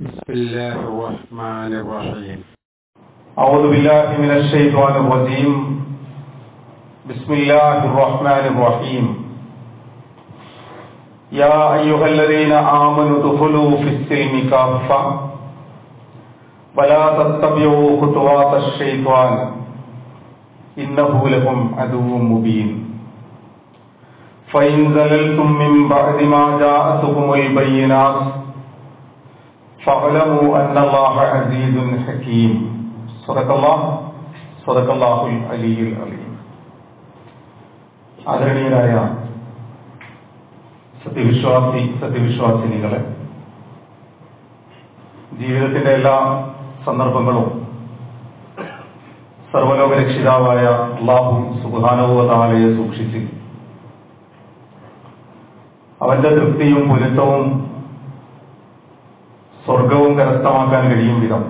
بسم الله الرحمن الرحيم أعوذ بالله من الشيطان الرجيم بسم الله الرحمن الرحيم يا أيها الذين آمنوا ادخلوا في السلم كافة ولا تتبعوا خطوات الشيطان إنه لكم عدو مبين فإن زللتم من بعد ما جاءتكم البينات فاعلموا أن الله عزيز حكيم صدق الله صدق الله العلي العليم ആദരണീയരായ സത്യവിശ്വാസി സത്യവിശ്വാസിനികളെ ജീവിതത്തിന്റെ എല്ലാ സന്ദർഭങ്ങളും സർവലോക രക്ഷിതാവായ അള്ളാഹു സുബാനുഭവതാലയെ സൂക്ഷിച്ച് അവന്റെ തൃപ്തിയും പൊരുത്തവും സ്വർഗവും കരസ്ഥമാക്കാൻ കഴിയും വിധം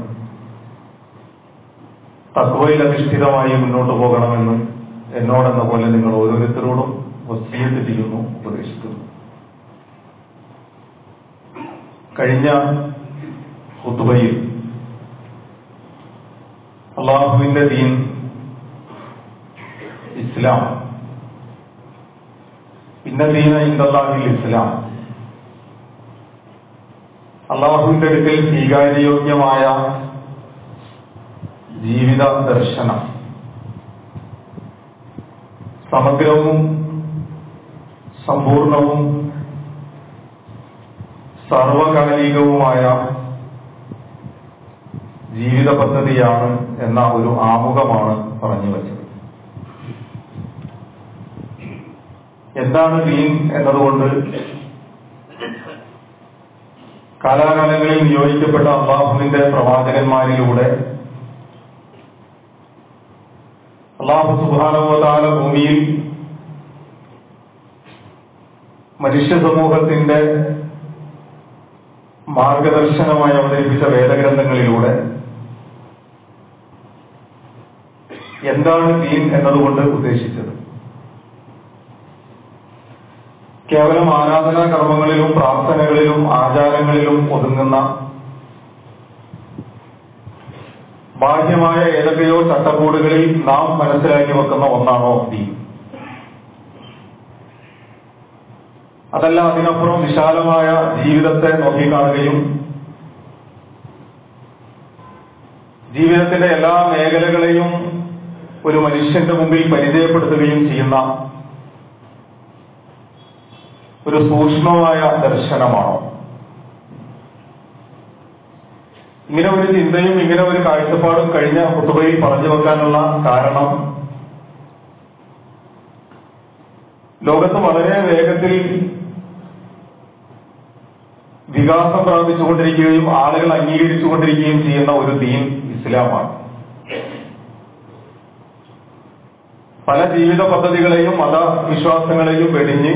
തത്വയിൽ അധിഷ്ഠിതമായി മുന്നോട്ട് പോകണമെന്ന് എന്നോടെന്ന പോലെ നിങ്ങൾ ഓരോരുത്തരോടും വസീയത്ത് ചെയ്യുന്നു ഉപദേശിക്കുന്നു കഴിഞ്ഞ ഹുത്തുബയിൽ അള്ളാഹുവിന്റെ ദീൻ ഇസ്ലാം ഇന്ന ദീന ഇന്ദാഹിൽ ഇസ്ലാം അള്ളാഹുവിന്റെ അടുക്കൽ സ്വീകാര്യയോഗ്യമായ ജീവിത ദർശനം സമഗ്രവും സമ്പൂർണവും സർവകാലികവുമായ ജീവിത പദ്ധതിയാണ് എന്ന ഒരു ആമുഖമാണ് പറഞ്ഞു വച്ചത് എന്താണ് ദീൻ എന്നതുകൊണ്ട് കാലാകാലങ്ങളിൽ നിയോഗിക്കപ്പെട്ട അള്ളാഹുവിന്റെ പ്രവാചകന്മാരിലൂടെ അള്ളാഹു സുബാനുവതാല ഭൂമിയിൽ മനുഷ്യ സമൂഹത്തിന്റെ മാർഗദർശനമായി അവതരിപ്പിച്ച വേദഗ്രന്ഥങ്ങളിലൂടെ എന്താണ് ദീൻ എന്നതുകൊണ്ട് ഉദ്ദേശിച്ചത് കേവലം ആരാധനാ കർമ്മങ്ങളിലും പ്രാർത്ഥനകളിലും ആചാരങ്ങളിലും ഒതുങ്ങുന്ന ബാഹ്യമായ ഏതൊക്കെയോ ചട്ടക്കൂടുകളിൽ നാം മനസ്സിലാക്കി വെക്കുന്ന ഒന്നാണോ ദീൻ അതല്ല അതിനപ്പുറം വിശാലമായ ജീവിതത്തെ നോക്കിക്കാണുകയും ജീവിതത്തിന്റെ എല്ലാ മേഖലകളെയും ഒരു മനുഷ്യന്റെ മുമ്പിൽ പരിചയപ്പെടുത്തുകയും ചെയ്യുന്ന ഒരു സൂക്ഷ്മമായ ദർശനമാണോ ഇങ്ങനെ ഒരു ചിന്തയും ഇങ്ങനെ ഒരു കാഴ്ചപ്പാടും കഴിഞ്ഞ കുത്തുബയിൽ പറഞ്ഞു വെക്കാനുള്ള കാരണം ലോകത്ത് വളരെ വേഗത്തിൽ വികാസം പ്രാപിച്ചുകൊണ്ടിരിക്കുകയും ആളുകൾ അംഗീകരിച്ചുകൊണ്ടിരിക്കുകയും ചെയ്യുന്ന ഒരു ദീൻ ഇസ്ലാമാണ് പല ജീവിത പദ്ധതികളെയും മതവിശ്വാസങ്ങളെയും വെടിഞ്ഞ്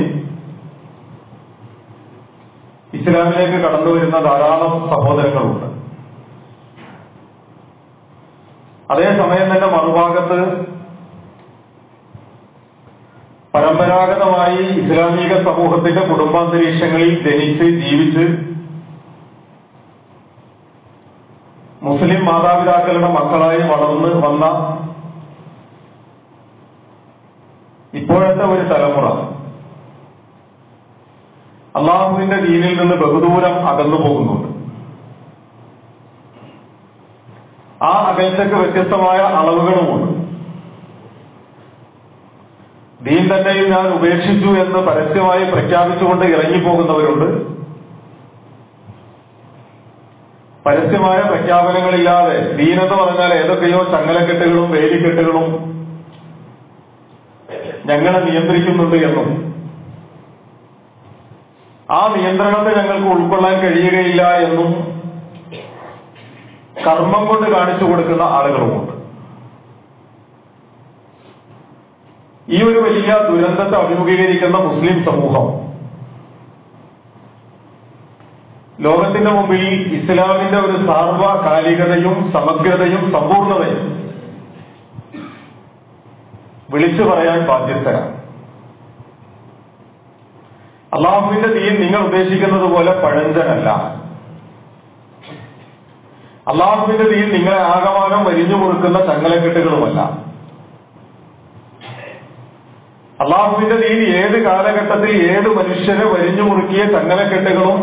ഇസ്ലാമിലേക്ക് കടന്നു വരുന്ന ധാരാളം സഹോദരങ്ങളുണ്ട് അതേസമയം തന്നെ മറുഭാഗത്ത് പരമ്പരാഗതമായി ഇസ്ലാമിക സമൂഹത്തിന്റെ കുടുംബാന്തരീക്ഷങ്ങളിൽ ജനിച്ച് ജീവിച്ച് മുസ്ലിം മാതാപിതാക്കളുടെ മക്കളായി വളർന്ന് വന്ന ഇപ്പോഴത്തെ ഒരു തലമുറ അള്ളാഹുവിന്റെ ദീനിൽ നിന്ന് ബഹുദൂരം അകന്നു പോകുന്നുണ്ട് ആ അകൽച്ചക്ക് വ്യത്യസ്തമായ അളവുകളുമുണ്ട് ദീൻ തന്നെയും ഞാൻ ഉപേക്ഷിച്ചു എന്ന് പരസ്യമായി പ്രഖ്യാപിച്ചുകൊണ്ട് ഇറങ്ങിപ്പോകുന്നവരുണ്ട് പരസ്യമായ പ്രഖ്യാപനങ്ങളില്ലാതെ ദീൻ എന്ന് പറഞ്ഞാൽ ഏതൊക്കെയോ ചങ്ങലക്കെട്ടുകളും വേലിക്കെട്ടുകളും ഞങ്ങളെ നിയന്ത്രിക്കുന്നുണ്ട് എന്നും ആ നിയന്ത്രണത്തെ ഞങ്ങൾക്ക് ഉൾക്കൊള്ളാൻ കഴിയുകയില്ല എന്നും കർമ്മം കൊണ്ട് കാണിച്ചു കൊടുക്കുന്ന ആളുകളുമുണ്ട് ഈ ഒരു വലിയ ദുരന്തത്തെ അഭിമുഖീകരിക്കുന്ന മുസ്ലിം സമൂഹം ലോകത്തിന്റെ മുമ്പിൽ ഇസ്ലാമിന്റെ ഒരു സാർവകാലികതയും സമഗ്രതയും സമ്പൂർണതയും വിളിച്ചു പറയാൻ ബാധ്യസ്ഥരാണ് അള്ളാഹുവിന്റെ ദീൻ നിങ്ങൾ ഉദ്ദേശിക്കുന്നത് പോലെ പഴഞ്ചനല്ല അള്ളാഹുവിന്റെ ദീൻ നിങ്ങളെ ആകമാനം വരിഞ്ഞു മുറുക്കുന്ന ചങ്ങലക്കെട്ടുകളുമല്ല അള്ളാഹുവിന്റെ ദീൻ ഏത് കാലഘട്ടത്തിൽ ഏത് മനുഷ്യരെ വരിഞ്ഞു മുറുക്കിയ ചങ്ങലക്കെട്ടുകളും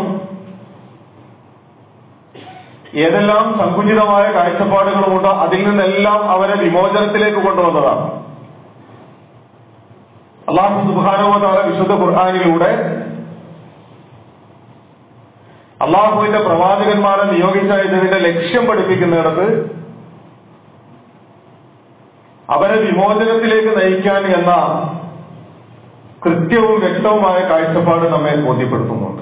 ഏതെല്ലാം സങ്കുചിതമായ കാഴ്ചപ്പാടുകളുമുണ്ടോ അതിൽ നിന്നെല്ലാം അവരെ വിമോചനത്തിലേക്ക് കൊണ്ടുവന്നതാണ് അള്ളാഹു സുബാനുവതാല വിശുദ്ധ ഖുർആാനിലൂടെ അള്ളാഹുവിന്റെ പ്രവാചകന്മാരെ നിയോഗിച്ച ഇതിന്റെ ലക്ഷ്യം പഠിപ്പിക്കുന്നിടത്ത് അവരെ വിമോചനത്തിലേക്ക് നയിക്കാൻ എന്ന കൃത്യവും വ്യക്തവുമായ കാഴ്ചപ്പാട് നമ്മെ ബോധ്യപ്പെടുത്തുന്നുണ്ട്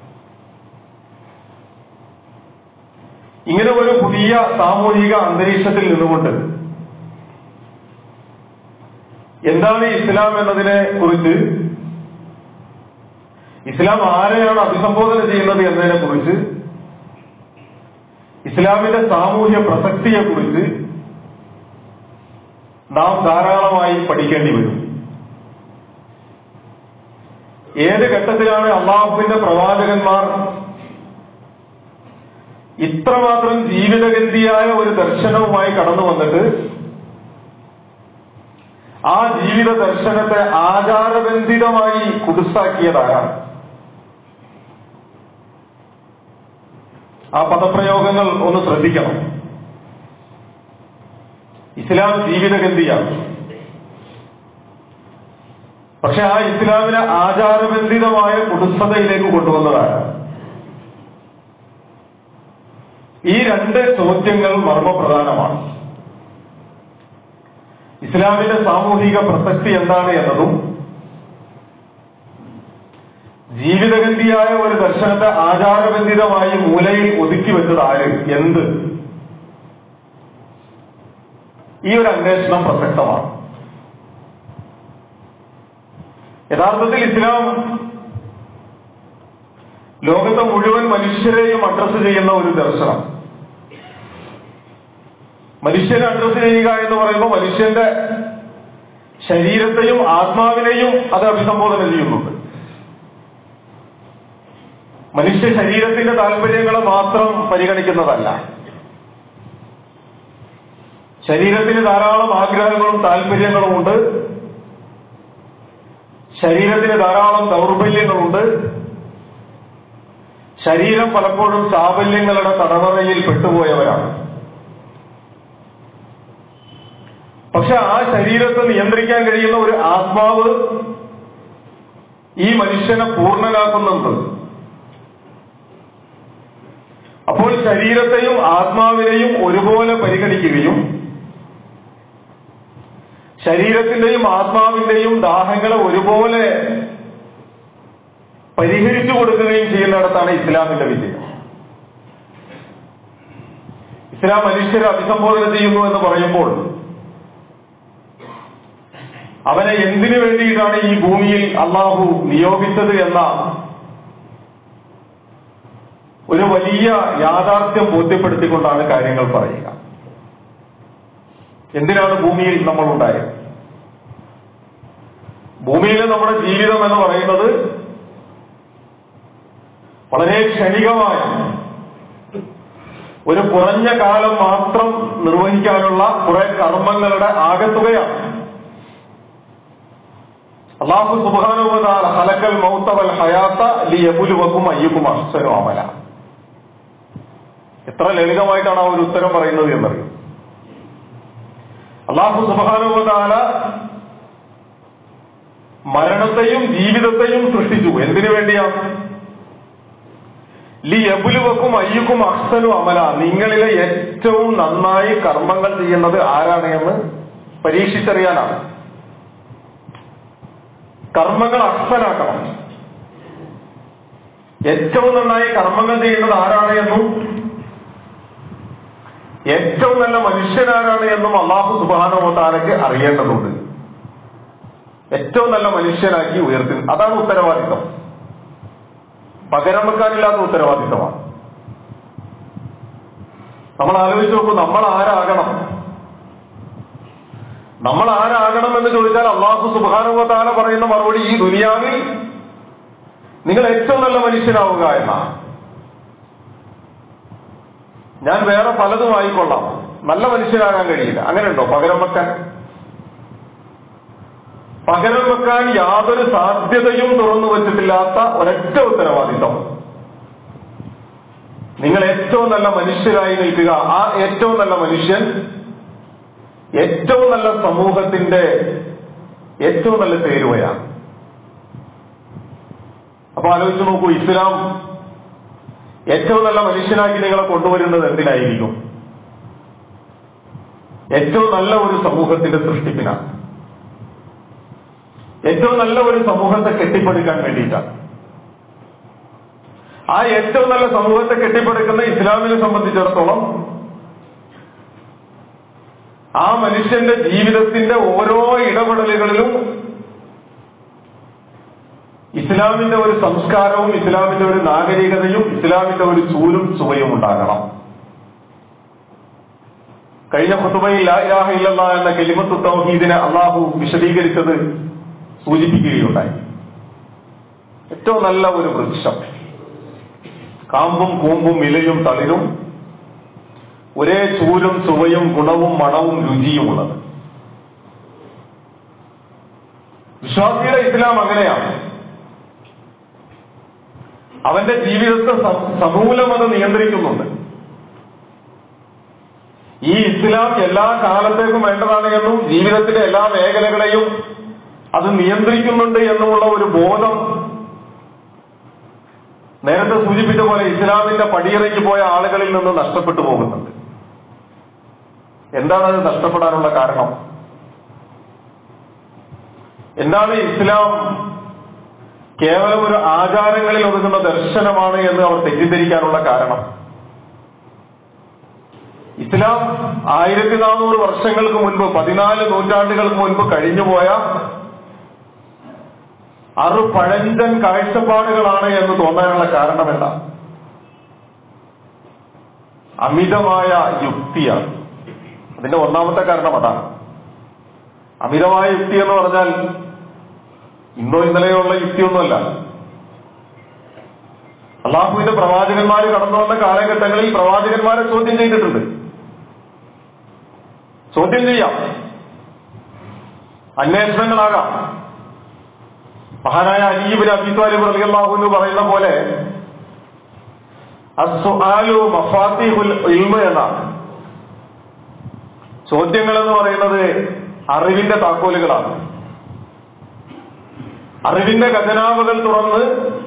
ഇങ്ങനെ ഒരു പുതിയ സാമൂഹിക അന്തരീക്ഷത്തിൽ നിന്നുകൊണ്ട് എന്താണ് ഇസ്ലാം എന്നതിനെ കുറിച്ച് ഇസ്ലാം ആരെയാണ് അഭിസംബോധന ചെയ്യുന്നത് എന്നതിനെ കുറിച്ച് ഇസ്ലാമിന്റെ സാമൂഹ്യ പ്രസക്തിയെ കുറിച്ച് നാം ധാരാളമായി പഠിക്കേണ്ടി വരും ഏത് ഘട്ടത്തിലാണ് അള്ളാഹുവിന്റെ പ്രവാചകന്മാർ ഇത്രമാത്രം ജീവിതഗന്ധിയായ ഒരു ദർശനവുമായി കടന്നു വന്നിട്ട് ആ ജീവിത ദർശനത്തെ ആചാരബന്ധിതമായി കുടുസാക്കിയതാരാണ് ആ പദപ്രയോഗങ്ങൾ ഒന്ന് ശ്രദ്ധിക്കണം ഇസ്ലാം ജീവിതഗന്ധിയാണ് പക്ഷെ ആ ഇസ്ലാമിനെ ആചാരബന്ധിതമായ കുടുസതയിലേക്ക് കൊണ്ടുവന്നതാണ് ഈ രണ്ട് ചോദ്യങ്ങൾ മർമ്മപ്രധാനമാണ് ഇസ്ലാമിന്റെ സാമൂഹിക പ്രസക്തി എന്താണ് എന്നതും ജീവിതഗന്ധിയായ ഒരു ദർശനത്തെ ആചാരബന്ധിതമായി മൂലയിൽ ഒതുക്കി വെച്ചത് ആര് എന്ത് ഈ ഒരു അന്വേഷണം പ്രസക്തമാണ് യഥാർത്ഥത്തിൽ ഇസ്ലാം ലോകത്തെ മുഴുവൻ മനുഷ്യരെയും അഡ്രസ് ചെയ്യുന്ന ഒരു ദർശനം മനുഷ്യനെ അഡ്രസ് ചെയ്യുക എന്ന് പറയുമ്പോൾ മനുഷ്യന്റെ ശരീരത്തെയും ആത്മാവിനെയും അത് അഭിസംബോധന ചെയ്യുന്നുണ്ട് മനുഷ്യ ശരീരത്തിന്റെ താല്പര്യങ്ങളെ മാത്രം പരിഗണിക്കുന്നതല്ല ശരീരത്തിന് ധാരാളം ആഗ്രഹങ്ങളും താല്പര്യങ്ങളും ഉണ്ട് ശരീരത്തിന് ധാരാളം ദൗർബല്യങ്ങളുണ്ട് ശരീരം പലപ്പോഴും സാബല്യങ്ങളുടെ തടവറയിൽ പെട്ടുപോയവരാണ് പക്ഷെ ആ ശരീരത്തെ നിയന്ത്രിക്കാൻ കഴിയുന്ന ഒരു ആത്മാവ് ഈ മനുഷ്യനെ പൂർണ്ണനാക്കുന്നുണ്ട് അപ്പോൾ ശരീരത്തെയും ആത്മാവിനെയും ഒരുപോലെ പരിഗണിക്കുകയും ശരീരത്തിന്റെയും ആത്മാവിന്റെയും ദാഹങ്ങളെ ഒരുപോലെ പരിഹരിച്ചു കൊടുക്കുകയും ചെയ്യുന്നിടത്താണ് ഇസ്ലാമിന്റെ വിജയം ഇസ്ലാം മനുഷ്യരെ അഭിസംബോധന ചെയ്യുന്നു എന്ന് പറയുമ്പോൾ അവനെ എന്തിനു വേണ്ടിയിട്ടാണ് ഈ ഭൂമിയിൽ അള്ളാഹു നിയോഗിച്ചത് എന്ന ഒരു വലിയ യാഥാർത്ഥ്യം ബോധ്യപ്പെടുത്തിക്കൊണ്ടാണ് കാര്യങ്ങൾ പറയുക എന്തിനാണ് ഭൂമിയിൽ നമ്മൾ ഉണ്ടായത് ഭൂമിയിലെ നമ്മുടെ ജീവിതം എന്ന് പറയുന്നത് വളരെ ക്ഷണികമായ ഒരു കുറഞ്ഞ കാലം മാത്രം നിർവഹിക്കാനുള്ള കുറെ കർമ്മങ്ങളുടെ ആകത്തുകയാണ് അള്ളാഹു സുബാനുവതാൽ ഹലക്കൽ മൗത്തവൽ ഹയാത്ത ലി യബുലുവക്കും അയ്യക്കും അഹ്സനു അമല എത്ര ലളിതമായിട്ടാണ് ആ ഒരു ഉത്തരം പറയുന്നത് എന്നറിയും അള്ളാഹു സുബാനുവതാല മരണത്തെയും ജീവിതത്തെയും സൃഷ്ടിച്ചു എന്തിനു വേണ്ടിയാണ് ലി എബുലുവക്കും അയ്യക്കും അഹ്സനു അമല നിങ്ങളിലെ ഏറ്റവും നന്നായി കർമ്മങ്ങൾ ചെയ്യുന്നത് ആരാണ് എന്ന് പരീക്ഷിച്ചറിയാനാണ് കർമ്മങ്ങൾ അഹ്സനാക്കണം ഏറ്റവും നന്നായി കർമ്മങ്ങൾ ചെയ്യുന്നത് ആരാണ് എന്നും ഏറ്റവും നല്ല മനുഷ്യനാരാണ് എന്നും അള്ളാഹു സുബാനുമത്താനക്ക് അറിയേണ്ടതുണ്ട് ഏറ്റവും നല്ല മനുഷ്യനാക്കി ഉയർത്തി അതാണ് ഉത്തരവാദിത്തം പകരം വെക്കാനില്ലാത്ത ഉത്തരവാദിത്തമാണ് നമ്മൾ ആലോചിച്ച് നോക്കൂ നമ്മൾ ആരാകണം നമ്മൾ ആരാകണം എന്ന് ചോദിച്ചാൽ അള്ളാഹു സുബാനുവത്താല പറയുന്ന മറുപടി ഈ ദുനിയാവിൽ നിങ്ങൾ ഏറ്റവും നല്ല മനുഷ്യനാവുക എന്നാണ് ഞാൻ വേറെ പലതും ആയിക്കൊള്ളാം നല്ല മനുഷ്യനാകാൻ കഴിയില്ല അങ്ങനെയുണ്ടോ പകരം വെക്കാൻ പകരം വെക്കാൻ യാതൊരു സാധ്യതയും തുറന്നു വച്ചിട്ടില്ലാത്ത ഒരൊറ്റ ഉത്തരവാദിത്വം നിങ്ങൾ ഏറ്റവും നല്ല മനുഷ്യരായി നിൽക്കുക ആ ഏറ്റവും നല്ല മനുഷ്യൻ ഏറ്റവും നല്ല സമൂഹത്തിന്റെ ഏറ്റവും നല്ല ചേരുവയാണ് അപ്പൊ ആലോചിച്ച് നോക്കൂ ഇസ്ലാം ഏറ്റവും നല്ല മനുഷ്യനാക്കി നിങ്ങളെ കൊണ്ടുവരുന്നത് എന്തിനായിരിക്കും ഏറ്റവും നല്ല ഒരു സമൂഹത്തിന്റെ സൃഷ്ടിപ്പിനാണ് ഏറ്റവും നല്ല ഒരു സമൂഹത്തെ കെട്ടിപ്പടുക്കാൻ വേണ്ടിയിട്ടാണ് ആ ഏറ്റവും നല്ല സമൂഹത്തെ കെട്ടിപ്പടുക്കുന്ന ഇസ്ലാമിനെ സംബന്ധിച്ചിടത്തോളം ആ മനുഷ്യന്റെ ജീവിതത്തിന്റെ ഓരോ ഇടപെടലുകളിലും ഇസ്ലാമിന്റെ ഒരു സംസ്കാരവും ഇസ്ലാമിന്റെ ഒരു നാഗരികതയും ഇസ്ലാമിന്റെ ഒരു ചൂരും ചുവയും ഉണ്ടാകണം കഴിഞ്ഞ ഖുതുബയിൽ ലാ ഇലാഹ ഇല്ലല്ലാ എന്ന കെലിമത്തു തൗഹീദിനെ അള്ളാഹു വിശദീകരിച്ചത് സൂചിപ്പിക്കുകയുണ്ടായി ഏറ്റവും നല്ല ഒരു വൃക്ഷം കാമ്പും കൂമ്പും ഇലയും തളിരും ഒരേ ചൂരും ചുവയും ഗുണവും മണവും രുചിയുമുള്ളത് വിശ്വാസിയുടെ ഇസ്ലാം അങ്ങനെയാണ് അവന്റെ ജീവിതത്തെ സം- സമൂലം അത് നിയന്ത്രിക്കുന്നുണ്ട് ഈ ഇസ്ലാം എല്ലാ കാലത്തേക്കും വേണ്ടതാണ് എന്നും ജീവിതത്തിലെ എല്ലാ മേഖലകളെയും അത് നിയന്ത്രിക്കുന്നുണ്ട് എന്നുമുള്ള ഒരു ബോധം നേരത്തെ സൂചിപ്പിച്ച പോലെ ഇസ്ലാമിന്റെ പടിയിറങ്ങി പോയ ആളുകളിൽ നിന്ന് നഷ്ടപ്പെട്ടു പോകുന്നുണ്ട് എന്താണ് അത് നഷ്ടപ്പെടാനുള്ള കാരണം എന്താണ് ഇസ്ലാം കേവലം ഒരു ആചാരങ്ങളിൽ ഒതുങ്ങുന്ന ദർശനമാണ് എന്ന് അവർ തെറ്റിദ്ധരിക്കാനുള്ള കാരണം ഇസ്ലാം ആയിരത്തി നാനൂറ് വർഷങ്ങൾക്ക് മുൻപ് പതിനാല് നൂറ്റാണ്ടുകൾക്ക് മുൻപ് കഴിഞ്ഞുപോയ അറു പഴഞ്ചൻ കാഴ്ചപ്പാടുകളാണ് എന്ന് തോന്നാനുള്ള കാരണം എന്താ അമിതമായ യുക്തിയാണ് അതിന്റെ ഒന്നാമത്തെ കാരണം അതാണ് അമിതമായ യുക്തി എന്ന് പറഞ്ഞാൽ ഇന്നോ ഇന്നലെയോ ഉള്ള യുക്തിയൊന്നുമല്ല അള്ളാഹുവിന്റെ പ്രവാചകന്മാർ കടന്നു വന്ന കാലഘട്ടങ്ങളിൽ പ്രവാചകന്മാരെ ചോദ്യം ചെയ്തിട്ടുണ്ട് ചോദ്യം ചെയ്യാം അന്വേഷണങ്ങളാകാം മഹാനായ അലീബിൻ അബിത്വാലിബ് റളിയല്ലാഹു എന്ന് പറയുന്ന പോലെ അസ്സുആലു മഫാത്തിഹുൽ ഇൽമ് എന്നാണ് ചോദ്യങ്ങൾ എന്ന് പറയുന്നത് അറിവിന്റെ താക്കോലുകളാണ് അറിവിന്റെ ഖജനാവുകൾ തുറന്ന്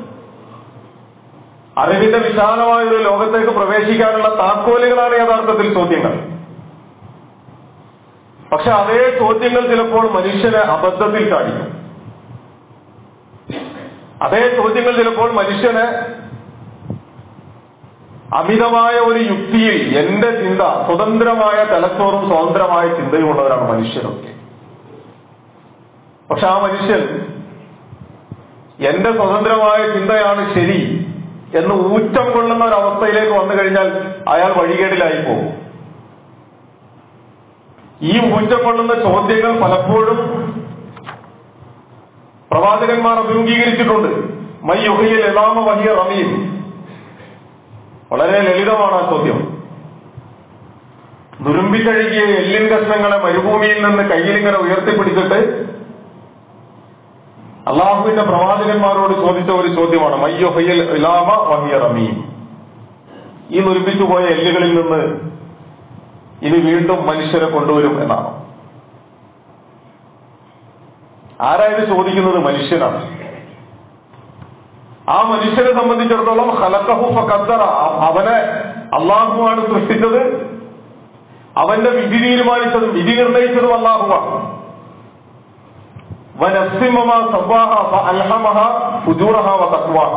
അറിവിന്റെ വിശാലമായ ഒരു ലോകത്തേക്ക് പ്രവേശിക്കാനുള്ള താക്കോലുകളാണ് യഥാർത്ഥത്തിൽ ചോദ്യങ്ങൾ പക്ഷെ അതേ ചോദ്യങ്ങൾ ചിലപ്പോൾ മനുഷ്യനെ അബദ്ധത്തിൽ കാണിക്കും അതേ ചോദ്യങ്ങൾ ചിലപ്പോൾ മനുഷ്യനെ അമിതമായ ഒരു യുക്തിയിൽ എന്റെ ചിന്ത സ്വതന്ത്രമായ തലച്ചോറും സ്വതന്ത്രമായ ചിന്തയും ഉള്ളവരാണ് മനുഷ്യരൊക്കെ പക്ഷെ ആ മനുഷ്യൻ എന്റെ സ്വതന്ത്രമായ ചിന്തയാണ് ശരി എന്ന് ഊറ്റം കൊള്ളുന്ന ഒരു അവസ്ഥയിലേക്ക് വന്നു കഴിഞ്ഞാൽ അയാൾ വഴികേടിലായി പോകും ഈ ഊറ്റം കൊള്ളുന്ന ചോദ്യങ്ങൾ പലപ്പോഴും പ്രവാചകന്മാർ അഭിമുഖീകരിച്ചിട്ടുണ്ട് മൈ യുഹയിൽ എലാമ വഹിയ റമീം വളരെ ലളിതമാണ് ആ ചോദ്യം നുരുമ്പിക്കഴുകിയ എല്ലിൻ കഷ്ണങ്ങളെ മരുഭൂമിയിൽ നിന്ന് കയ്യിലിങ്ങനെ ഉയർത്തിപ്പിടിച്ചിട്ട് അള്ളാഹുവിന്റെ പ്രവാചകന്മാരോട് ചോദിച്ച ഒരു ചോദ്യമാണ് മയ്യൊഹയിൽ ഇലാമ വഹിയ റമീം ഈ നുരുമ്പിച്ചു പോയ എല്ലുകളിൽ നിന്ന് ഇനി വീണ്ടും മനുഷ്യരെ കൊണ്ടുവരും എന്നാണ് ആരാ ഇത് ചോദിക്കുന്നത് മനുഷ്യനാണ് ആ മനുഷ്യനെ സംബന്ധിച്ചിടത്തോളം ഹലക്കഹു ഫഖദ്ദറ അവനെ അള്ളാഹുവാണ് സൃഷ്ടിച്ചത് അവന്റെ വിധി തീരുമാനിച്ചതും വിധി നിർണയിച്ചതും അള്ളാഹുവാണ് വനസ്സിമമ സവ്വാഹ ഫഅൽഹമഹ ഫുജൂറഹ വതഖ്വാഹ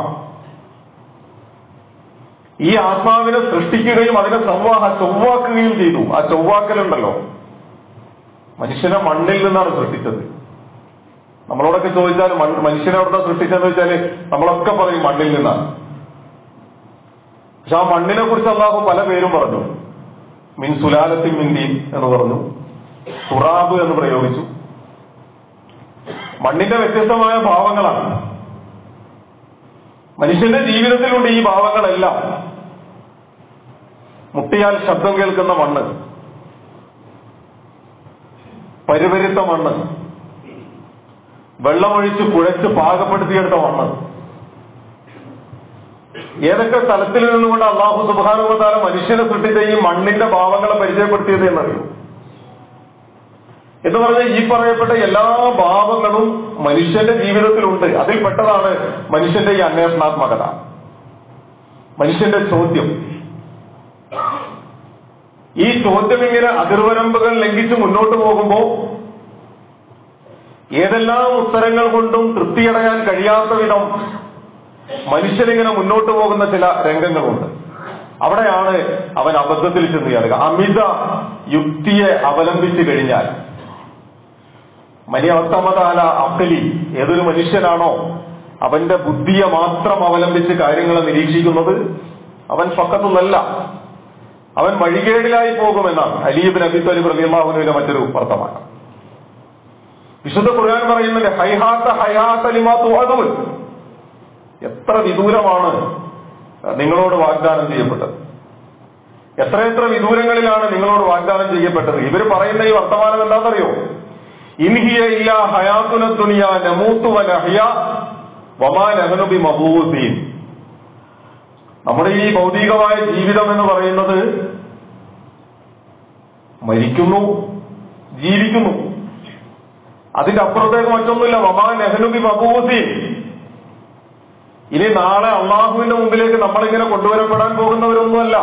ഈ ആത്മാവിനെ സൃഷ്ടിക്കുകയും അതിനെ സംവാഹ ചൊവ്വാക്കുകയും ചെയ്തു ആ ചൊവ്വാക്കലുണ്ടല്ലോ മനുഷ്യനെ മണ്ണിൽ നിന്നാണ് സൃഷ്ടിച്ചത് നമ്മളോടൊക്കെ ചോദിച്ചാൽ മൺ- മനുഷ്യനെ എവിടെ സൃഷ്ടിച്ചെന്ന് വെച്ചാല് നമ്മളൊക്കെ പറയും മണ്ണിൽ നിന്നാണ് പക്ഷെ ആ മണ്ണിനെ കുറിച്ച് അള്ളാഹു പല പേരും പറഞ്ഞു മിൻ സുലാലത്തിൻ മിന്ദീൻ എന്ന് പറഞ്ഞു തുറാബ് എന്ന് പ്രയോഗിച്ചു മണ്ണിന്റെ വ്യത്യസ്തമായ ഭാവങ്ങളാണ് മനുഷ്യന്റെ ജീവിതത്തിലുണ്ട് ഈ ഭാവങ്ങളെല്ലാം മുട്ടിയാൽ ശബ്ദം കേൾക്കുന്ന മണ്ണ് പരുപരുത്ത മണ്ണ് വെള്ളമൊഴിച്ച് കുഴച്ച് പാകപ്പെടുത്തിയെടുത്ത മണ്ണ് ഏതൊക്കെ സ്ഥലത്തിൽ നിന്നുകൊണ്ട് അള്ളാഹു സുബാനുവതാല മനുഷ്യനെ സൃഷ്ടിച്ച ഈ മണ്ണിന്റെ ഭാവങ്ങളെ പരിചയപ്പെടുത്തിയത് എന്നറിയൂ എന്ന് പറഞ്ഞാൽ ഈ പറയപ്പെട്ട എല്ലാ ഭാവങ്ങളും മനുഷ്യന്റെ ജീവിതത്തിലുണ്ട് അതിൽപ്പെട്ടതാണ് മനുഷ്യന്റെ ഈ അന്വേഷണാത്മകത മനുഷ്യന്റെ ചോദ്യം ഈ ചോദ്യം ഇങ്ങനെ അതിർവരമ്പുകൾ ലംഘിച്ച് മുന്നോട്ട് പോകുമ്പോ ഏതെല്ലാം ഉത്തരങ്ങൾ കൊണ്ടും തൃപ്തിയടയാൻ കഴിയാത്ത വിധം മനുഷ്യനിങ്ങനെ മുന്നോട്ട് പോകുന്ന ചില രംഗങ്ങളുണ്ട് അവിടെയാണ് അവൻ അബദ്ധത്തിൽ ചെന്ന് കയറുക അമിത യുക്തിയെ അവലംബിച്ചു കഴിഞ്ഞാൽ മനിയവത്തമതാല അക്കലി ഏതൊരു മനുഷ്യനാണോ അവന്റെ ബുദ്ധിയെ മാത്രം അവലംബിച്ച് കാര്യങ്ങളെ നിരീക്ഷിക്കുന്നത് അവൻ ഫക്കത്തൊന്നല്ല അവൻ വഴികേടിലായി പോകുമെന്നാണ് അലീബിൻ അബിത്വലി പ്രതിമാവുന്നതിന്റെ മറ്റൊരു വർത്തമാനം വിശുദ്ധ ഖുർആൻ പറയുന്നത് ഹൈഹാത്ത ഹൈഹാത്ത ലിമാത്തു അതുവൻ എത്ര വിദൂരമാണ് നിങ്ങളോട് വാഗ്ദാനം ചെയ്യപ്പെട്ടത് എത്രയെത്ര വിദൂരങ്ങളിലാണ് നിങ്ങളോട് വാഗ്ദാനം ചെയ്യപ്പെട്ടത് ഇവര് പറയുന്ന ഈ വർത്തമാനം എന്താണെന്നറിയോ ഇൻഹിയ ഇല്ല ഹയാത്തുന ദുനിയ നമൂത്തു വനഹ്യ വമാ നഹനുബി മബൂസീൻ നമ്മുടെ ഈ ഭൗതികമായ ജീവിതം എന്ന് പറയുന്നത് മരിക്കുന്നു ജീവിക്കുന്നു അതിന്റെ അപ്പുറത്തേക്ക് മറ്റൊന്നുമില്ല വമാ നെഹനുബി മബൂസീൻ ഇനി നാളെ അള്ളാഹുവിന്റെ മുമ്പിലേക്ക് നമ്മളിങ്ങനെ കൊണ്ടുവരപ്പെടാൻ പോകുന്നവരൊന്നുമല്ല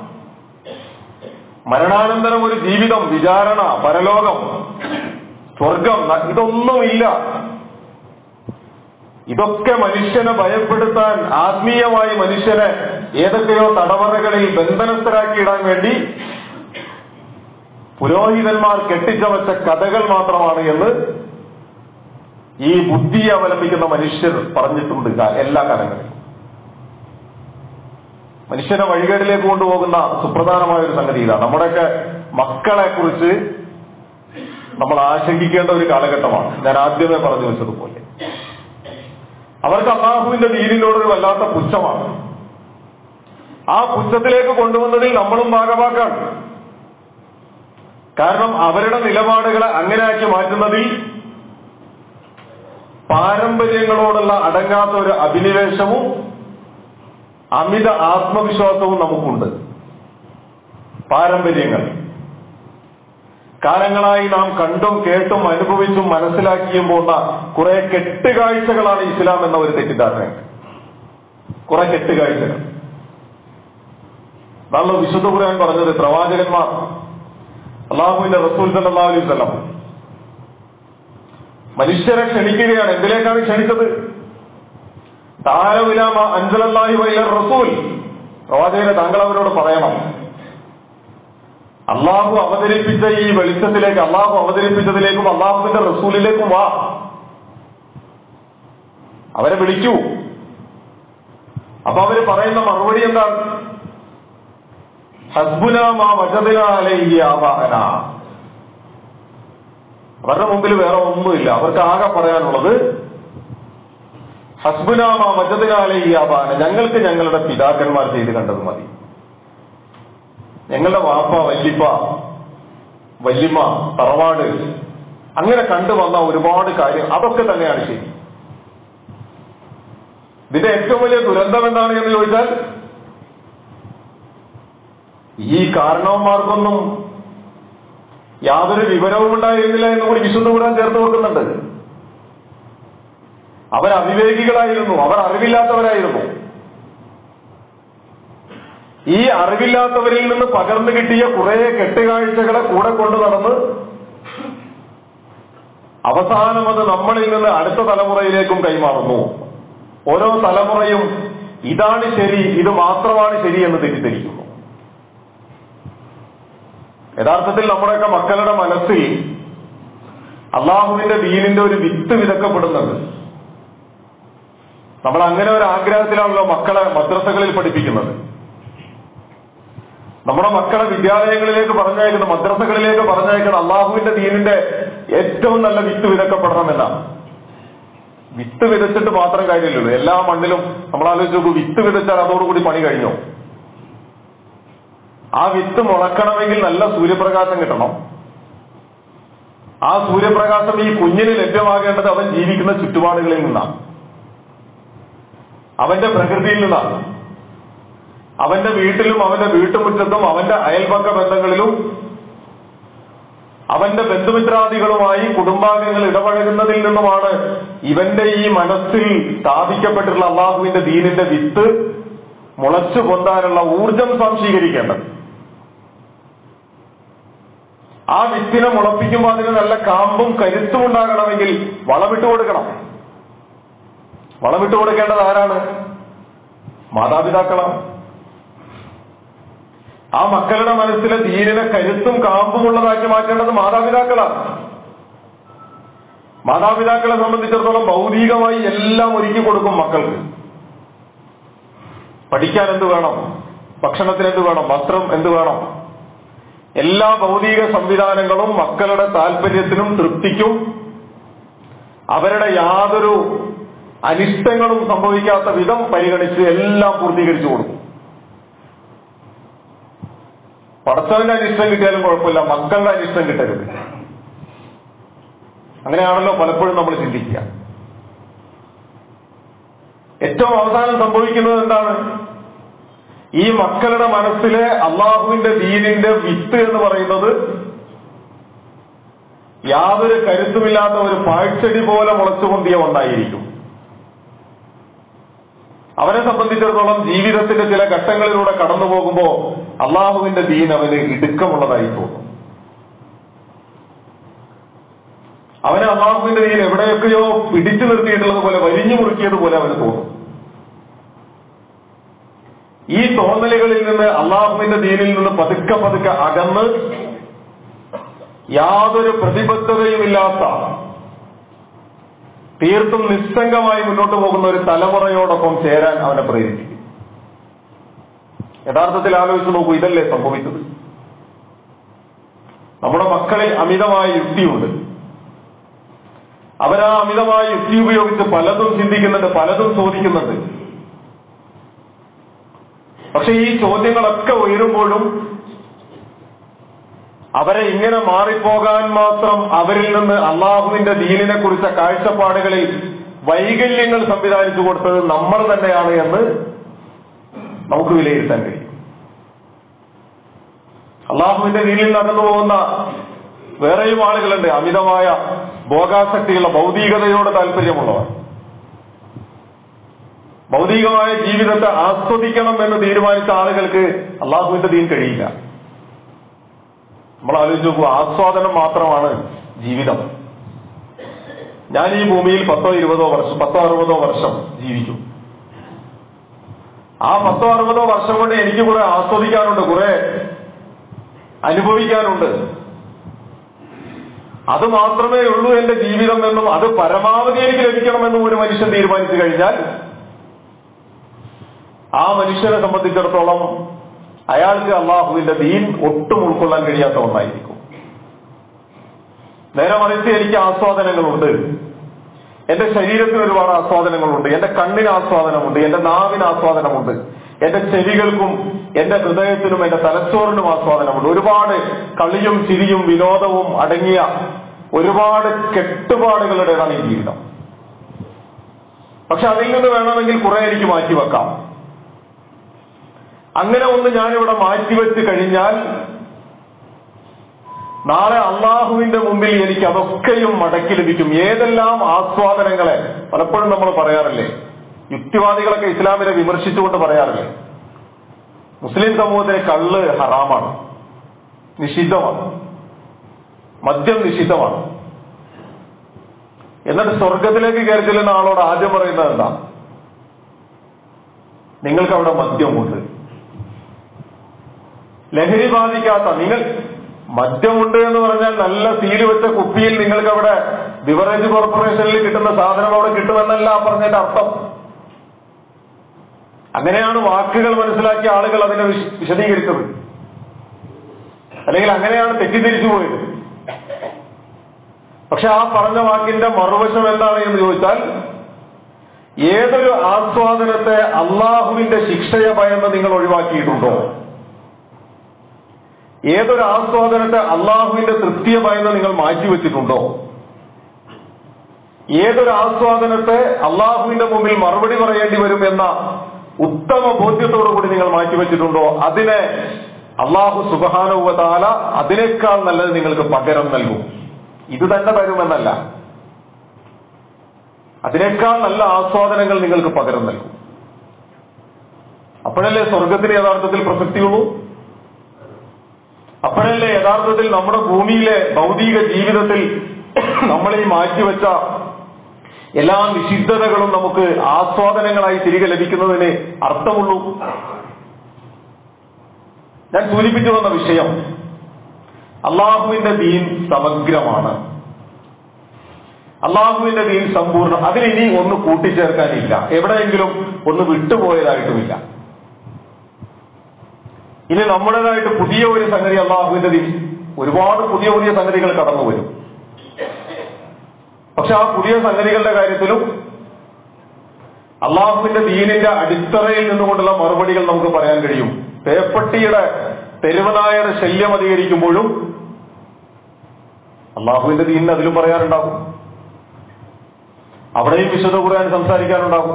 മരണാനന്തരം ഒരു ജീവിതം വിചാരണ പരലോകം സ്വർഗം ഇതൊന്നുമില്ല ഇതൊക്കെ മനുഷ്യനെ ഭയപ്പെടുത്താൻ ആത്മീയമായി മനുഷ്യനെ ഏതൊക്കെയോ തടവറകളിൽ ബന്ധനസ്ഥരാക്കിയിടാൻ വേണ്ടി പുരോഹിതന്മാർ കെട്ടിച്ചമച്ച കഥകൾ മാത്രമാണ് എന്ന് ഈ ബുദ്ധിയെ അവലംബിക്കുന്ന മനുഷ്യർ പറഞ്ഞിട്ടുണ്ട് കാ- എല്ലാ കാലങ്ങളിലും മനുഷ്യനെ വഴികേടിലേക്ക് കൊണ്ടുപോകുന്ന സുപ്രധാനമായ ഒരു സംഗതി ഇതാണ് നമ്മുടെയൊക്കെ മക്കളെ കുറിച്ച് നമ്മൾ ആശങ്കിക്കേണ്ട ഒരു കാലഘട്ടമാണ് ഞാൻ ആദ്യമേ പറഞ്ഞു വെച്ചതുപോലെ അവർക്ക് അള്ളാഹുവിന്റെ ദീനിനോടൊരു വല്ലാത്ത പുച്ഛമാണ് ആ പുച്ഛത്തിലേക്ക് കൊണ്ടുവന്നതിൽ നമ്മളും ഭാഗമാക്കാണ് കാരണം അവരുടെ നിലപാടുകളെ അങ്ങനെയാക്കി മാറ്റുന്നതിൽ പാരമ്പര്യങ്ങളോടുള്ള അടങ്ങാത്ത ഒരു അഭിനിവേശവും അമിത ആത്മവിശ്വാസവും നമുക്കുണ്ട് പാരമ്പര്യങ്ങൾ കാലങ്ങളായി നാം കണ്ടും കേട്ടും അനുഭവിച്ചും മനസ്സിലാക്കിയും പോകുന്ന കുറെ കെട്ടുകാഴ്ചകളാണ് ഇസ്ലാം എന്ന ഒരു തെറ്റിദ്ധാരണയുണ്ട് കുറെ കെട്ടുകാഴ്ചകൾ നല്ല വിശുദ്ധ ഖുർആൻ പറഞ്ഞത് പ്രവാചകന്മാർ അള്ളാഹുവിന്റെ റസൂൽ സല്ലല്ലാഹു അലൈഹി വസല്ലം മനുഷ്യരെ ക്ഷണിക്കുകയാണ് എന്തിലേക്കാണ് ക്ഷണിച്ചത് താരവിലാമ അഞ്ചലല്ലാഹി വൈല റസൂൽ പ്രവാചകനെ താങ്കൾ അവരോട് പറയണം അള്ളാഹു അവതരിപ്പിച്ച ഈ വെളിച്ചത്തിലേക്ക് അള്ളാഹു അവതരിപ്പിച്ചതിലേക്കും അള്ളാഹുവിന്റെ റസൂലിലേക്കും വാ അവരെ വിളിക്കൂ അപ്പൊ അവര് പറയുന്ന മറുപടി എന്താണ് ഹസ്ബുനാമാ വജദിനാലൈഹി ആവാഹന അവരുടെ മുമ്പിൽ വേറെ ഒന്നുമില്ല അവർക്ക് ആകെ പറയാനുള്ളത് ഹസ്ബുനാമ വജദിനാലൈഹി ആവാഹന ഞങ്ങൾക്ക് ഞങ്ങളുടെ പിതാക്കന്മാർ ചെയ്ത് കണ്ടത് മതി ഞങ്ങളുടെ വാപ്പ വല്ലിപ്പ വല്ലിമ്മ തറവാട് അങ്ങനെ കണ്ടു വന്ന ഒരുപാട് കാര്യം അതൊക്കെ തന്നെയാണ് ശരി ഇതിന്റെ ഏറ്റവും വലിയ ദുരന്തം എന്താണ് എന്ന് ചോദിച്ചാൽ ഈ കാരണവന്മാർക്കൊന്നും യാതൊരു വിവരവും ഉണ്ടായിരുന്നില്ല എന്ന് കൂടി വിശുദ്ധ കൂടാൻ ചേർത്ത് വെക്കുന്നുണ്ട് അവർ അവിവേകികളായിരുന്നു അവർ അറിവില്ലാത്തവരായിരുന്നു ഈ അറിവില്ലാത്തവരിൽ നിന്ന് പകർന്നു കിട്ടിയ കുറെ കെട്ടുകാഴ്ചകളെ കൂടെ കൊണ്ടു നടന്ന് അവസാനം അത് നമ്മളിൽ നിന്ന് അടുത്ത തലമുറയിലേക്കും കൈമാറുന്നു ഓരോ തലമുറയും ഇതാണ് ശരി ഇത് മാത്രമാണ് ശരി എന്ന് തെറ്റിദ്ധരിക്കുന്നു യഥാർത്ഥത്തിൽ നമ്മുടെയൊക്കെ മക്കളുടെ മനസ്സിൽ അള്ളാഹുവിന്റെ ദീനിന്റെ ഒരു വിത്ത് വിതക്കപ്പെടുന്നുണ്ട് നമ്മൾ അങ്ങനെ ഒരു ആഗ്രഹത്തിലാണല്ലോ മക്കളെ മദ്രസകളിൽ പഠിപ്പിക്കുന്നത് നമ്മുടെ മക്കളെ വിദ്യാലയങ്ങളിലേക്ക് പറഞ്ഞയക്കുന്ന മദ്രസകളിലേക്ക് പറഞ്ഞയക്കുന്ന അള്ളാഹുവിന്റെ ദീനിന്റെ ഏറ്റവും നല്ല വിത്ത് വിതക്കപ്പെടണമെന്നാണ് വിത്ത് വിതച്ചിട്ട് മാത്രം കാര്യമില്ലല്ലോ എല്ലാ മണ്ണിലും നമ്മൾ ആലോചിച്ച് നോക്കൂ വിത്ത് വിതച്ചാൽ അതോടുകൂടി പണി കഴിഞ്ഞോ ആ വിത്ത് മുളക്കണമെങ്കിൽ നല്ല സൂര്യപ്രകാശം കിട്ടണം ആ സൂര്യപ്രകാശം ഈ കുഞ്ഞിന് ലഭ്യമാകേണ്ടത് അവൻ ജീവിക്കുന്ന ചുറ്റുപാടുകളിൽ നിന്നാണ് അവന്റെ പ്രകൃതിയിൽ നിന്നാണ് അവന്റെ വീട്ടിലും അവന്റെ വീട്ടുമുറ്റത്തും അവന്റെ അയൽപക്ക ബന്ധങ്ങളിലും അവന്റെ ബന്ധുമിത്രാദികളുമായി കുടുംബാംഗങ്ങൾ ഇടപഴകുന്നതിൽ നിന്നുമാണ് ഇവന്റെ ഈ മനസ്സിൽ സ്ഥാപിക്കപ്പെട്ടിട്ടുള്ള അള്ളാഹുവിന്റെ ദീനിന്റെ വിത്ത് മുളച്ചു പൊന്താനുള്ള ഊർജം സംശീകരിക്കേണ്ടത് ആ വിത്തിനെ മുളപ്പിക്കുമ്പോൾ അതിന് നല്ല കാമ്പും കരുത്തും ഉണ്ടാകണമെങ്കിൽ വളമിട്ട് കൊടുക്കണം വളമിട്ട് കൊടുക്കേണ്ടത് ആരാണ് മാതാപിതാക്കളാണ് ആ മക്കളുടെ മനസ്സിലെ ദീനിനെ കരുത്തും കാമ്പുമുള്ളതാക്കി മാറ്റേണ്ടത് മാതാപിതാക്കളാണ് മാതാപിതാക്കളെ സംബന്ധിച്ചിടത്തോളം ഭൗതികമായി എല്ലാം ഒരുക്കി കൊടുക്കും മക്കൾക്ക് പഠിക്കാൻ എന്ത് വേണം ഭക്ഷണത്തിന് എന്ത് വേണം വസ്ത്രം എന്ത് വേണം എല്ലാ ഭൗതിക സംവിധാനങ്ങളും മക്കളുടെ താല്പര്യത്തിനും തൃപ്തിക്കും അവരുടെ യാതൊരു അനിഷ്ടങ്ങളും സംഭവിക്കാത്ത വിധം പരിഗണിച്ച് എല്ലാം പൂർത്തീകരിച്ചു കൊടുക്കും പടച്ചവന്റെ അനിഷ്ടം കിട്ടിയാലും കുഴപ്പമില്ല മക്കളുടെ അനിഷ്ടം കിട്ടരുത് അങ്ങനെയാണല്ലോ പലപ്പോഴും നമ്മൾ ചിന്തിക്കുക ഏറ്റവും അവസാനം സംഭവിക്കുന്നത് എന്താണ് ഈ മക്കളുടെ മനസ്സിലെ അള്ളാഹുവിന്റെ ദീനിന്റെ വിത്ത് എന്ന് പറയുന്നത് യാതൊരു കരുത്തുമില്ലാത്ത ഒരു പാഴ്ചെടി പോലെ മുളച്ചു പൊന്തിയ ഒന്നായിരിക്കും അവനെ സംബന്ധിച്ചിടത്തോളം ജീവിതത്തിന്റെ ചില ഘട്ടങ്ങളിലൂടെ കടന്നു പോകുമ്പോ അള്ളാഹുവിന്റെ ദീൻ അവന് ഇടുക്കമുള്ളതായി തോന്നും അവന് അള്ളാഹുവിന്റെ ദീൻ എവിടെയൊക്കെയോ പിടിച്ചു നിർത്തിയിട്ടുള്ളത് പോലെ വരിഞ്ഞു മുറുക്കിയതുപോലെ അവന് തോന്നും ഈ തോന്നലുകളിൽ നിന്ന് അള്ളാഹുവിന്റെ ദീനിൽ നിന്ന് പതുക്കെ പതുക്കെ അകന്ന് യാതൊരു പ്രതിബദ്ധതയുമില്ലാത്ത തീർത്തും നിസ്സംഗമായി മുന്നോട്ട് പോകുന്ന ഒരു തലമുറയോടൊപ്പം ചേരാൻ അവനെ പ്രേരിപ്പിക്കും യഥാർത്ഥത്തിൽ ആലോചിച്ച് നോക്കൂ ഇതല്ലേ സംഭവിച്ചത് നമ്മുടെ മക്കളിൽ അമിതമായ യുക്തിയുണ്ട് അവരാ അമിതമായ യുക്തി ഉപയോഗിച്ച് പലതും ചിന്തിക്കുന്നുണ്ട് പലതും ചോദിക്കുന്നുണ്ട് പക്ഷെ ഈ ചോദ്യങ്ങളൊക്കെ ഉയരുമ്പോഴും അവരെ ഇങ്ങനെ മാറിപ്പോകാൻ മാത്രം അവരിൽ നിന്ന് അള്ളാഹുവിന്റെ ദീനിനെ കുറിച്ച കാഴ്ചപ്പാടുകളിൽ വൈകല്യങ്ങൾ സംവിധാനിച്ചു കൊടുത്തത് നമ്മൾ തന്നെയാണ് എന്ന് നമുക്ക് വിലയിരുത്താൻ കഴിയും അള്ളാഹുവിന്റെ ദീനിൽ നടന്നു പോകുന്ന വേറെയും ആളുകളുണ്ട് അമിതമായ ഭോഗാസക്തിയുള്ള ഭൗതികതയോട് താല്പര്യമുള്ളവർ ഭൗതികമായ ജീവിതത്തെ ആസ്വദിക്കണം എന്ന് തീരുമാനിച്ച ആളുകൾക്ക് അള്ളാഹുവിന്റെ ദീൻ കഴിയില്ല നമ്മൾ ആലോചിച്ച് നോക്കൂ ആസ്വാദനം മാത്രമാണ് ജീവിതം ഞാൻ ഈ ഭൂമിയിൽ പത്തോ ഇരുപതോ വർഷം പത്തോ അറുപതോ വർഷം ജീവിക്കും ആ പത്തോ അറുപതോ വർഷം കൊണ്ട് എനിക്ക് കുറെ ആസ്വദിക്കാനുണ്ട് കുറെ അനുഭവിക്കാനുണ്ട് അത് മാത്രമേ ഉള്ളൂ എന്റെ ജീവിതം എന്നും അത് പരമാവധി എനിക്ക് ലഭിക്കണമെന്നും ഒരു മനുഷ്യൻ തീരുമാനിച്ചു കഴിഞ്ഞാൽ ആ മനുഷ്യനെ സംബന്ധിച്ചിടത്തോളം അയാൾക്ക് അള്ളാഹുവിന്റെ ദീൻ ഒട്ടും ഉൾക്കൊള്ളാൻ കഴിയാത്ത ഒന്നായിരിക്കും നേരെ മറിച്ച് എനിക്ക് ആസ്വാദനങ്ങളുണ്ട് എന്റെ ശരീരത്തിന് ഒരുപാട് ആസ്വാദനങ്ങളുണ്ട് എന്റെ കണ്ണിന് ആസ്വാദനമുണ്ട് എന്റെ നാവിന് ആസ്വാദനമുണ്ട് എന്റെ ചെവികൾക്കും എന്റെ ഹൃദയത്തിനും എന്റെ തലച്ചോറിനും ആസ്വാദനമുണ്ട് ഒരുപാട് കളിയും ചിരിയും വിനോദവും അടങ്ങിയ ഒരുപാട് കെട്ടുപാടുകളുടേതാണ് ഈ ജീവിതം പക്ഷെ അതിൽ നിന്ന് വേണമെങ്കിൽ കുറെ എനിക്ക് മാറ്റിവെക്കാം അങ്ങനെ ഒന്ന് ഞാനിവിടെ മാറ്റിവെച്ച് കഴിഞ്ഞാൽ നാളെ അള്ളാഹുവിന്റെ മുമ്പിൽ എനിക്ക് അതൊക്കെയും മടക്കി ലഭിക്കും ഏതെല്ലാം ആസ്വാദനങ്ങളെ പലപ്പോഴും നമ്മൾ പറയാറില്ലേ യുക്തിവാദികളൊക്കെ ഇസ്ലാമിനെ വിമർശിച്ചുകൊണ്ട് പറയാറില്ലേ മുസ്ലിം സമൂഹത്തിന് കള്ള് ഹറാമാണ് നിഷിദ്ധമാണ് മദ്യം നിഷിദ്ധമാണ് എന്നിട്ട് സ്വർഗത്തിലേക്ക് കയറി ചെല്ലുന്ന ആളോട് ആദ്യം പറയുന്നത് എന്താ നിങ്ങൾക്ക് അവിടെ മദ്യമുണ്ട് ലഹരി ബാധിക്കാത്ത നിങ്ങൾ മദ്യമുണ്ട് എന്ന് പറഞ്ഞാൽ നല്ല സീല് വെച്ച കുപ്പിയിൽ നിങ്ങൾക്ക് അവിടെ ബിവറേജ് കോർപ്പറേഷനിൽ കിട്ടുന്ന സാധനം അവിടെ കിട്ടുമെന്നല്ല ആ പറഞ്ഞതിന്റെ അർത്ഥം അങ്ങനെയാണ് വാക്കുകൾ മനസ്സിലാക്കിയ ആളുകൾ അതിനെ വിശ- വിശദീകരിച്ചത് അല്ലെങ്കിൽ അങ്ങനെയാണ് തെറ്റിദ്ധരിച്ചു പോയത് പക്ഷെ ആ പറഞ്ഞ വാക്കിന്റെ മറുവശം എന്താണ് എന്ന് ചോദിച്ചാൽ ഏതൊരു ആസ്വാദനത്തെ അള്ളാഹുവിന്റെ ശിക്ഷയെ ഭയന്ന് നിങ്ങൾ ഒഴിവാക്കിയിട്ടുണ്ടോ ഏതൊരു ആസ്വാദനത്തെ അള്ളാഹുവിന്റെ തൃപ്തിയെ ഭയന്ന് നിങ്ങൾ മാറ്റിവെച്ചിട്ടുണ്ടോ ഏതൊരു ആസ്വാദനത്തെ അള്ളാഹുവിന്റെ മുമ്പിൽ മറുപടി പറയേണ്ടി വരും എന്ന ഉത്തമ ബോധ്യത്തോടു കൂടി നിങ്ങൾ മാറ്റിവെച്ചിട്ടുണ്ടോ അതിനെ അള്ളാഹു സുബാനുവതാല അതിനേക്കാൾ നല്ലത് നിങ്ങൾക്ക് പകരം നൽകും ഇത് തന്നെ തരുമെന്നല്ല അതിനേക്കാൾ നല്ല ആസ്വാദനങ്ങൾ നിങ്ങൾക്ക് പകരം നൽകും അപ്പോഴല്ലേ സ്വർഗത്തിന് യഥാർത്ഥത്തിൽ പ്രസക്തിയുള്ളൂ അപ്പോഴല്ലേ യഥാർത്ഥത്തിൽ നമ്മുടെ ഭൂമിയിലെ ഭൗതിക ജീവിതത്തിൽ നമ്മളീ മാറ്റിവെച്ച എല്ലാ നിഷിദ്ധതകളും നമുക്ക് ആസ്വാദനങ്ങളായി തിരികെ ലഭിക്കുന്നതിന് അർത്ഥമുള്ളൂ ഞാൻ സൂചിപ്പിച്ചു വന്ന വിഷയം അള്ളാഹുവിന്റെ ദീൻ സമഗ്രമാണ് അള്ളാഹുവിന്റെ ദീൻ സമ്പൂർണ്ണം അതിലിനി ഒന്ന് കൂട്ടിച്ചേർക്കാനില്ല എവിടെയെങ്കിലും ഒന്ന് വിട്ടുപോയതായിട്ടുമില്ല ഇനി നമ്മുടേതായിട്ട് പുതിയ ഒരു സംഗതി അള്ളാഹുവിന്റെ ദീൻ ഒരുപാട് പുതിയ പുതിയ സംഗതികൾ കടന്നു വരും പക്ഷെ ആ പുതിയ സംഗതികളുടെ കാര്യത്തിലും അള്ളാഹുവിന്റെ ദീനിന്റെ അടിത്തറയിൽ നിന്നുകൊണ്ടുള്ള മറുപടികൾ നമുക്ക് പറയാൻ കഴിയും പേപ്പട്ടിയുടെ തെരുവനായയുടെ ശല്യം അധികരിക്കുമ്പോഴും അള്ളാഹുവിന്റെ ദീനിന് അതിലും പറയാറുണ്ടാകും അവിടെയും വിശുദ്ധ ഖുർആൻ സംസാരിക്കാറുണ്ടാകും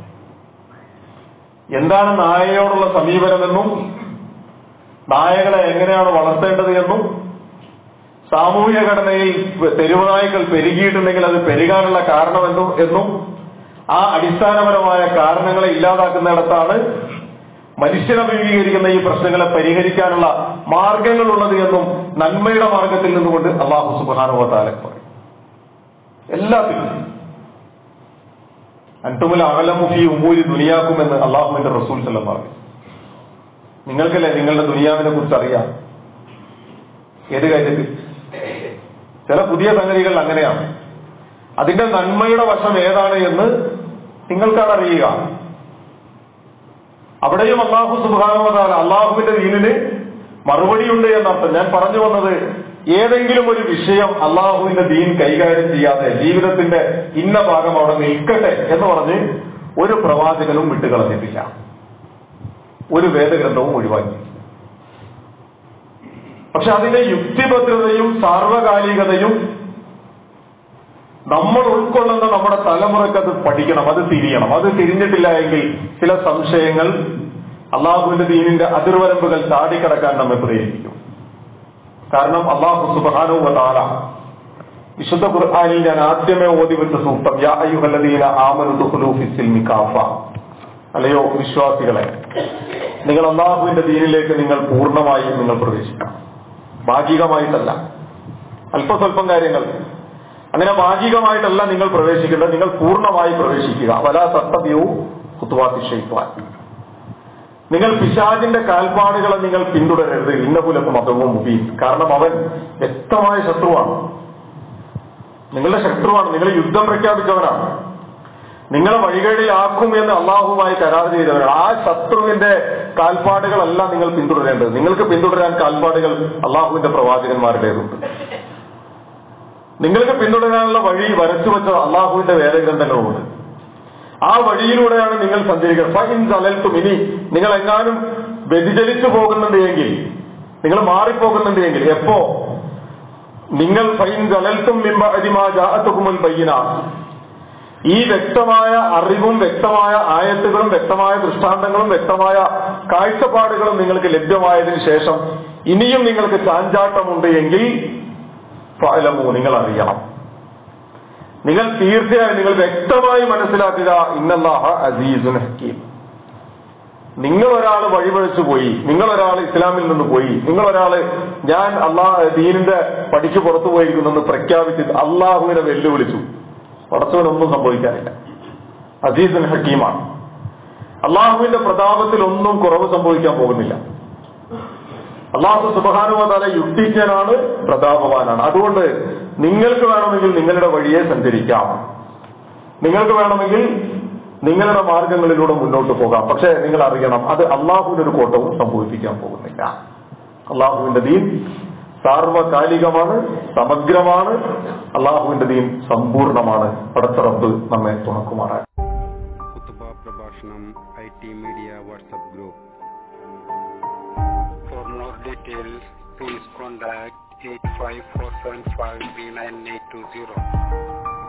എന്താണ് നായയോടുള്ള സമീപനമെന്നും നായകളെ എങ്ങനെയാണ് വളർത്തേണ്ടത് എന്നും സാമൂഹ്യ ഘടനയിൽ തെരുവുനായ്ക്കൾ പെരുകിയിട്ടുണ്ടെങ്കിൽ അത് പെരുകാനുള്ള കാരണമെന്നും എന്നും ആ അടിസ്ഥാനപരമായ കാരണങ്ങളെ ഇല്ലാതാക്കുന്നിടത്താണ് മനുഷ്യൻ അഭിമുഖീകരിക്കുന്ന ഈ പ്രശ്നങ്ങളെ പരിഹരിക്കാനുള്ള മാർഗങ്ങളുള്ളത് എന്നും നന്മയുടെ മാർഗത്തിൽ നിന്നുകൊണ്ട് അള്ളാഹു സുബാനുഭവത്താലെ പറയും എല്ലാത്തിലും അൻതുമുൽ അകലമുഫി ഉമൂരി ദുനിയാക്കുമെന്ന് അള്ളാഹുവിന്റെ റസൂൽ ചെല്ലം പറഞ്ഞു നിങ്ങൾക്കല്ലേ നിങ്ങളുടെ ദുനിയാവിനെ കുറിച്ച് അറിയാം ഏത് കാര്യത്തിൽ ചില പുതിയ സംഗതികൾ അങ്ങനെയാണ് അതിന്റെ നന്മയുടെ വശം ഏതാണ് എന്ന് നിങ്ങൾക്കാണ് അറിയുക അവിടെയും അള്ളാഹു സുബാനുവതാല അള്ളാഹുവിന്റെ ദീനിന് മറുപടിയുണ്ട് എന്നർത്ഥം ഞാൻ പറഞ്ഞു വന്നത് ഏതെങ്കിലും ഒരു വിഷയം അള്ളാഹുവിന്റെ ദീൻ കൈകാര്യം ചെയ്യാതെ ജീവിതത്തിന്റെ ഇന്ന ഭാഗം അവിടെ നിൽക്കട്ടെ എന്ന് പറഞ്ഞ് ഒരു പ്രവാചകനും വിട്ടുകളഞ്ഞിട്ടില്ല ഒരു വേദഗ്രന്ഥവും ഒഴിവാക്കി പക്ഷെ അതിന്റെ യുക്തിഭദ്രതയും സാർവകാലികതയും നമ്മൾ ഉൾക്കൊള്ളുന്ന നമ്മുടെ തലമുറയ്ക്ക് അത് പഠിക്കണം അത് തിരിയണം അത് തിരിഞ്ഞിട്ടില്ല എങ്കിൽ ചില സംശയങ്ങൾ അള്ളാഹുവിന്റെ ദീനിന്റെ അതിർവരമ്പുകൾ ചാടിക്കടക്കാൻ നമ്മെ പ്രേരിപ്പിക്കും കാരണം അള്ളാഹു സുബാനുവതാല വിശുദ്ധ ഖുർആാനിൽ ഞാൻ ആദ്യമേ ഓതി വെച്ച സൂക്തം യാ അയ്യുഹല്ലദീന ആമനു ദുഖുലൂ ഫിസ്സിൽമി കാഫ അല്ലയോ വിശ്വാസികളെ നിങ്ങൾ അള്ളാഹുവിന്റെ ദീനിലേക്ക് നിങ്ങൾ പൂർണ്ണമായും നിങ്ങൾ പ്രവേശിക്കണം ഭാഗികമായിട്ടല്ല അല്പസ്വല്പം കാര്യങ്ങൾ അങ്ങനെ ഭാഗികമായിട്ടല്ല നിങ്ങൾ പ്രവേശിക്കേണ്ടത് നിങ്ങൾ പൂർണ്ണമായി പ്രവേശിക്കുക വല സത്തവ്യവും കുത്തുവാത്തി ഷെയ്പ്പാൻ നിങ്ങൾ പിശാജിന്റെ കാൽപ്പാടുകളെ നിങ്ങൾ പിന്തുടരരുത് ഇന്നപുലക്കും മതവും മുബീൻ കാരണം അവൻ വ്യക്തമായ ശത്രുവാണ് നിങ്ങളുടെ ശത്രുവാണ് നിങ്ങൾ യുദ്ധം പ്രഖ്യാപിച്ചവനാണ് നിങ്ങളെ വഴികേടിലാക്കും എന്ന് അള്ളാഹുമായി കരാർ ചെയ്തവരാണ് ആ ശത്രുവിന്റെ കാൽപ്പാടുകളല്ല നിങ്ങൾ പിന്തുടരേണ്ടത് നിങ്ങൾക്ക് പിന്തുടരാൻ കാൽപ്പാടുകൾ അള്ളാഹുവിന്റെ പ്രവാചകന്മാരുടേതുണ്ട് നിങ്ങൾക്ക് പിന്തുടരാനുള്ള വഴി വരച്ചു വെച്ച അള്ളാഹുവിന്റെ വേദഗ്രന്ഥങ്ങളുമുണ്ട് ആ വഴിയിലൂടെയാണ് നിങ്ങൾ സഞ്ചരിക്കുന്നത് ഫൈൻ ചലൽത്തും ഇനി നിങ്ങൾ എങ്ങാനും വ്യതിചലിച്ചു പോകുന്നുണ്ട് എങ്കിൽ നിങ്ങൾ മാറിപ്പോകുന്നുണ്ട് എങ്കിൽ എപ്പോ നിങ്ങൾ ഫൈൻ ചലൽത്തും ജാഅത്തുകുമുൽ ബയ്യന ഈ വ്യക്തമായ അറിവും വ്യക്തമായ ആയത്തുകളും വ്യക്തമായ ദൃഷ്ടാന്തങ്ങളും വ്യക്തമായ കാഴ്ചപ്പാടുകളും നിങ്ങൾക്ക് ലഭ്യമായതിനു ശേഷം ഇനിയും നിങ്ങൾക്ക് ചാഞ്ചാട്ടമുണ്ട് എങ്കിൽ ഫലമു നിങ്ങൾ അറിയണം നിങ്ങൾ തീർച്ചയായും നിങ്ങൾ വ്യക്തമായി മനസ്സിലാക്കുക ഇന്നല്ലാഹ അസീസുൻ ഹക്കീം നിങ്ങൾ ഒരാൾ വഴിപഴച്ചു പോയി നിങ്ങൾ ഒരാൾ ഇസ്ലാമിൽ നിന്ന് പോയി നിങ്ങൾ ഒരാൾ ഞാൻ അള്ളാഹ് ദീനിന്റെ പടിക്ക് പുറത്തു പോയിരിക്കുന്നെന്ന് പ്രഖ്യാപിച്ച് അള്ളാഹുവിനെ വെല്ലുവിളിച്ചു പടച്ചവനൊന്നും സംഭവിക്കാനില്ല അസീസുൻ ഹക്കീമാണ് അള്ളാഹുവിന്റെ പ്രതാപത്തിൽ ഒന്നും കുറവ് സംഭവിക്കാൻ പോകുന്നില്ല അള്ളാഹു സുബാനുവതാല യുക്തിജ്ഞനാണ് പ്രതാപവാനാണ് അതുകൊണ്ട് നിങ്ങൾക്ക് വേണമെങ്കിൽ നിങ്ങളുടെ വഴിയെ സഞ്ചരിക്കാം നിങ്ങൾക്ക് വേണമെങ്കിൽ നിങ്ങളുടെ മാർഗങ്ങളിലൂടെ മുന്നോട്ട് പോകാം പക്ഷെ നിങ്ങൾ അറിയണം അത് അള്ളാഹുവിന്റെ ഒരു കോട്ടവും സംഭവിപ്പിക്കാൻ പോകുന്നില്ല അള്ളാഹുവിന്റെ ദീൻ സാർവകാലികമാണ് സമഗ്രമാണ് അള്ളാഹുവിന്റെ ദീൻ സമ്പൂർണമാണ് പടച്ചറപ്പ് നമ്മെ തുണക്കുമാറാൻ കുത്തുബ പ്രഭാഷണം I T media WhatsApp group for more details please contact 85475 39820.